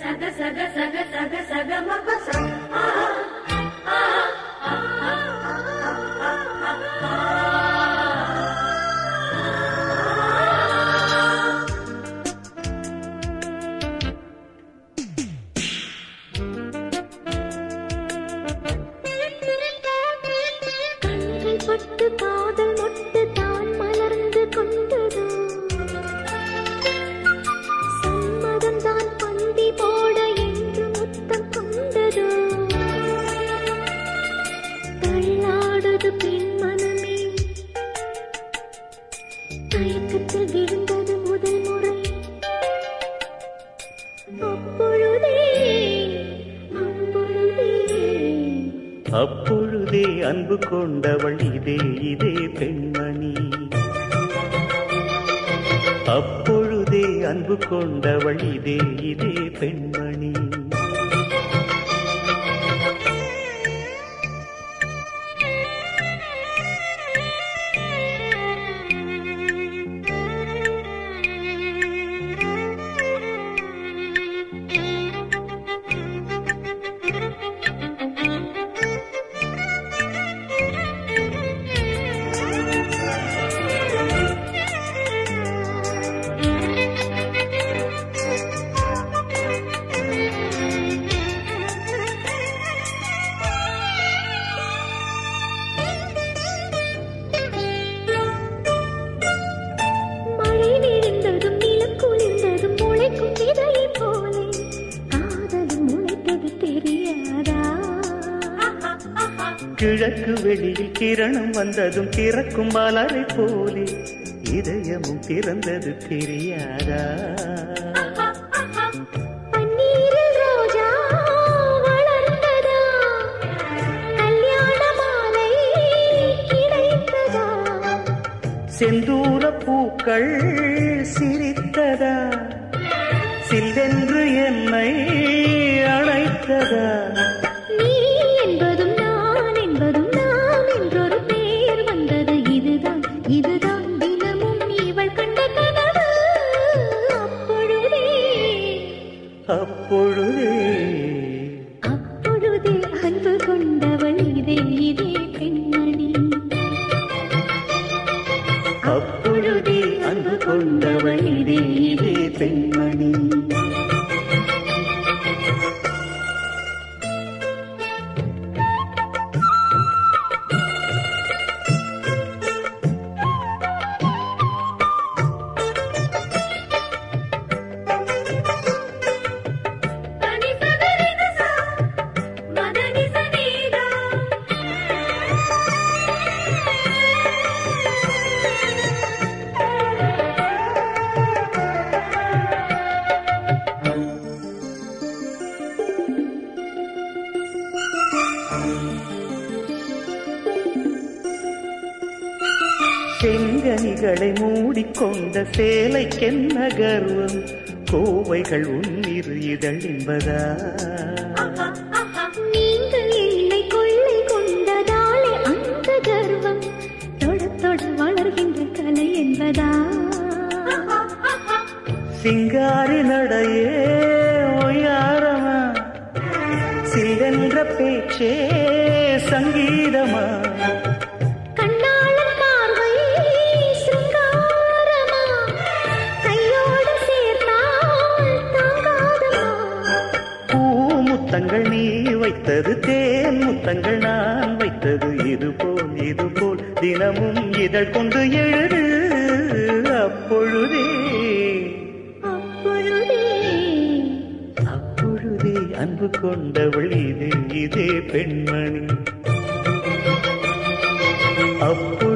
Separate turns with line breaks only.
சக சக சக சக சக மப ச ஆ ஆ ஆ ஆ
கண்கள் பட்டு காதல் மொட்டு தான் மலர்ந்து கொண்டதோ சம்மதம் தான் பந்தி போட என்று முத்தம் கொண்டதோ தள்ளாடுது பெண் மனமே தயக்கத்தில் விழுந்தது முதல் முறை அப்பொழுதே அப்பொழுதே
அப்பொழுதே அன்பு கொண்டவள் இதே இதே பெண்மணி அப்பொழுதே அன்பு கொண்டவள் இதே இதே பெண்மணி
மழை விழுந்ததும் நிலம் குளிர்ந்ததும் முளைக்கும் விதையை போலே காதலும் முளைத்தது தெரியாதா
கிழக்கு வெளியில் கிரணம் வந்ததும் திறக்கும் மலரை போலே இதயமும் திறந்தது தெரியாதா
பன்னீரில் ரோஜா வளர்ந்ததா கல்யாண மாலை கிடைத்ததா
செந்தூர பூக்கள் சிரித்ததா சில்லென்று என்னை அழைத்ததா
நீ என்பதும் நான் என்பதும் நாம் என்றொரு பேர் வந்தது இதுதான் இதுதான் தினமும் இவள் கண்ட கனவு அப்பொழுதே
அப்பொழுதே
அப்பொழுதே அன்பு கொண்டவள் இதே இதே பெண்மணி
அப்பொழுதே அன்பு கொண்டவள் இதே இதே பெண்மணி
தனி சகரித சா மதனி சனீதா
செங்கனிகளை மூடிக்கொண்ட சேலைக்கென்ன கர்வம் கோவைகள் உன்னிரு இதழ் என்பதா
நீங்கள் என்னை கொள்ளை கொண்டதாலே அந்த கர்வம் தொட தொட வளர்கின்ற கலை என்பதா
சிங்காரி நடையே ஒய்யாரமா சில்லென்ற பேச்சே சங்கீதமா
கண்ணாளன் பார்வை சிருங்காரமா கையோடு சேர்த்தால் தாங்காதமா
பூ முத்தங்கள் நீ வைத்தது தேன் முத்தங்கள் நான் வைத்தது இது போல் இது போல் தினமும் இதழ் கொண்டு எழுது அப்பொழுதே
அப்பொழுதே
அப்பொழுதே அன்பு கொண்டவள் இது இதே பெண்மணி அப்பொழுதே